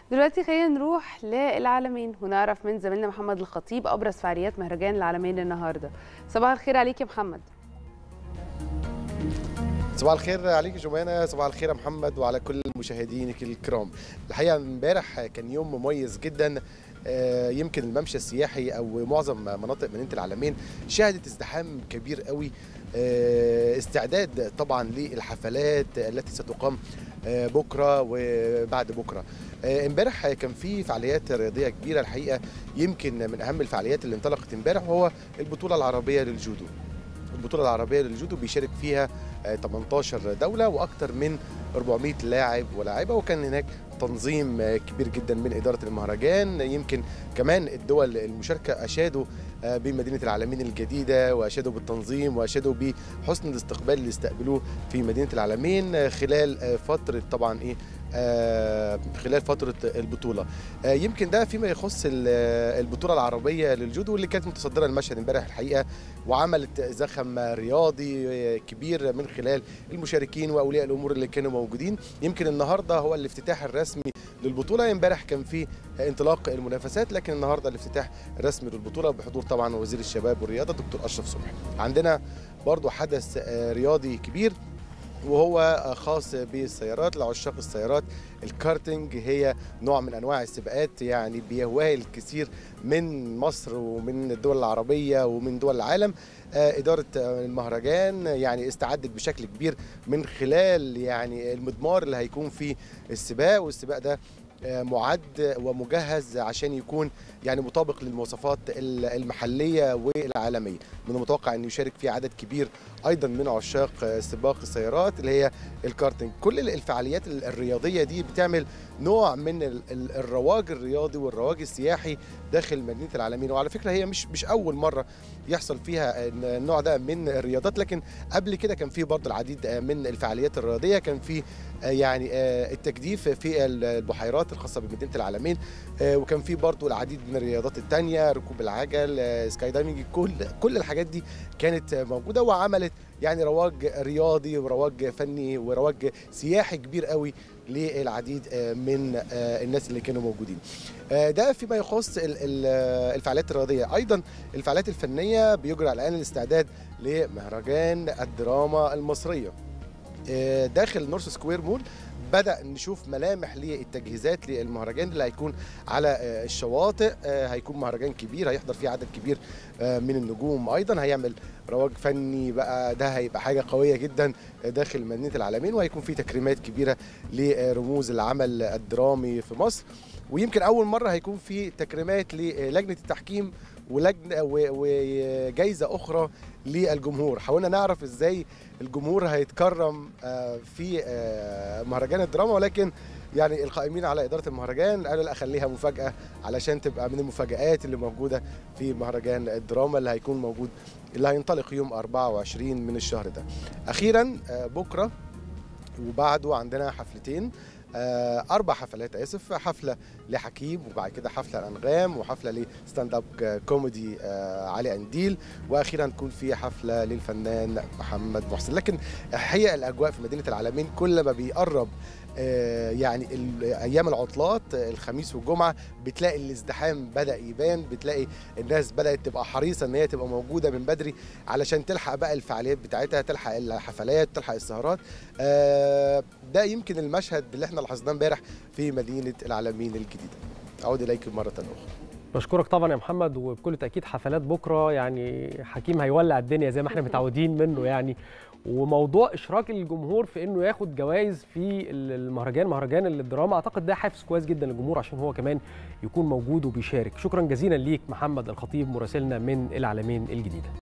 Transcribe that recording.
دلوقتي خلينا نروح للعالمين ونعرف من زميلنا محمد الخطيب ابرز فعاليات مهرجان العالمين النهارده صباح الخير عليك يا محمد صباح الخير عليك جمانة صباح الخير يا محمد وعلى كل مشاهدينك الكرام الحقيقة امبارح كان يوم مميز جدا آه، يمكن الممشى السياحي او معظم مناطق مدينه العالمين شهدت ازدحام كبير قوي آه، استعداد طبعا للحفلات التي ستقام آه، بكره وبعد بكره امبارح كان في فعاليات رياضيه كبيره الحقيقه يمكن من اهم الفعاليات اللي انطلقت امبارح وهو البطوله العربيه للجودو البطوله العربيه للجودو بيشارك فيها 18 دوله واكثر من 400 لاعب ولاعبه وكان هناك تنظيم كبير جدا من اداره المهرجان يمكن كمان الدول المشاركه اشادوا بمدينه العالمين الجديده واشادوا بالتنظيم واشادوا بحسن الاستقبال اللي استقبلوه في مدينه العالمين خلال فتره طبعا ايه خلال فتره البطوله يمكن ده فيما يخص البطوله العربيه للجودو اللي كانت متصدره المشهد امبارح الحقيقه وعملت زخم رياضي كبير من خلال المشاركين واولياء الامور اللي كانوا موجودين يمكن النهارده هو الافتتاح الرسمي للبطوله امبارح كان في انطلاق المنافسات لكن النهارده الافتتاح الرسمي للبطوله بحضور طبعا وزير الشباب والرياضه دكتور اشرف صبحي عندنا برضو حدث رياضي كبير وهو خاص بالسيارات لعشاق السيارات الكارتنج هي نوع من انواع السباقات يعني بيهواها الكثير من مصر ومن الدول العربيه ومن دول العالم اداره المهرجان يعني استعدت بشكل كبير من خلال يعني المضمار اللي هيكون فيه السباق والسباق ده معد ومجهز عشان يكون يعني مطابق للمواصفات المحليه والعالميه من المتوقع ان يشارك فيه عدد كبير ايضا من عشاق سباق السيارات اللي هي الكارتنج كل الفعاليات الرياضيه دي بتعمل نوع من الرواج الرياضي والرواج السياحي داخل مدينه العالمين وعلى فكره هي مش مش اول مره يحصل فيها النوع ده من الرياضات لكن قبل كده كان في برضه العديد من الفعاليات الرياضيه كان في يعني التجديف في البحيرات الخاصه بمدينه العالمين وكان في برضه العديد من الرياضات الثانيه ركوب العجل سكاي دايفنج كل كل الحاجات دي كانت موجوده وعملت يعني رواج رياضي ورواج فني ورواج سياحي كبير قوي للعديد من الناس اللي كانوا موجودين ده فيما يخص الفعاليات الرياضيه ايضا الفعاليات الفنيه بيجرى الان الاستعداد لمهرجان الدراما المصريه داخل نورث سكوير مول بدا نشوف ملامح للتجهيزات للمهرجان اللي هيكون على الشواطئ هيكون مهرجان كبير هيحضر فيه عدد كبير من النجوم ايضا هيعمل رواج فني بقى ده هيبقى حاجه قويه جدا داخل مدينه العالمين وهيكون فيه تكريمات كبيره لرموز العمل الدرامي في مصر ويمكن اول مره هيكون في تكريمات للجنه التحكيم ولجنه وجائزه اخرى للجمهور حاولنا نعرف ازاي الجمهور هيتكرم في مهرجان الدراما ولكن يعني القائمين على اداره المهرجان قالوا لا خليها مفاجاه علشان تبقى من المفاجات اللي موجوده في مهرجان الدراما اللي هيكون موجود اللي هينطلق يوم 24 من الشهر ده اخيرا بكره وبعده عندنا حفلتين اربع حفلات اسف حفله لحكيم وبعد كده حفله الانغام وحفله لستاند اب كوميدي علي انديل واخيرا تكون في حفله للفنان محمد محسن لكن الحقيقه الاجواء في مدينه العالمين كل ما بيقرب يعني ايام العطلات الخميس والجمعه بتلاقي الازدحام بدا يبان بتلاقي الناس بدات تبقى حريصه ان هي تبقى موجوده من بدري علشان تلحق بقى الفعاليات بتاعتها تلحق الحفلات تلحق السهرات ده يمكن المشهد اللي احنا لاحظناه امبارح في مدينه العالمين الجديده اعود اليكم مره اخرى بشكرك طبعا يا محمد وبكل تاكيد حفلات بكره يعني حكيم هيولع الدنيا زي ما احنا متعودين منه يعني وموضوع اشراك الجمهور في انه ياخد جوائز في المهرجان مهرجان الدراما اعتقد ده حافز كويس جدا للجمهور عشان هو كمان يكون موجود وبيشارك شكرا جزيلا ليك محمد الخطيب مراسلنا من العالمين الجديده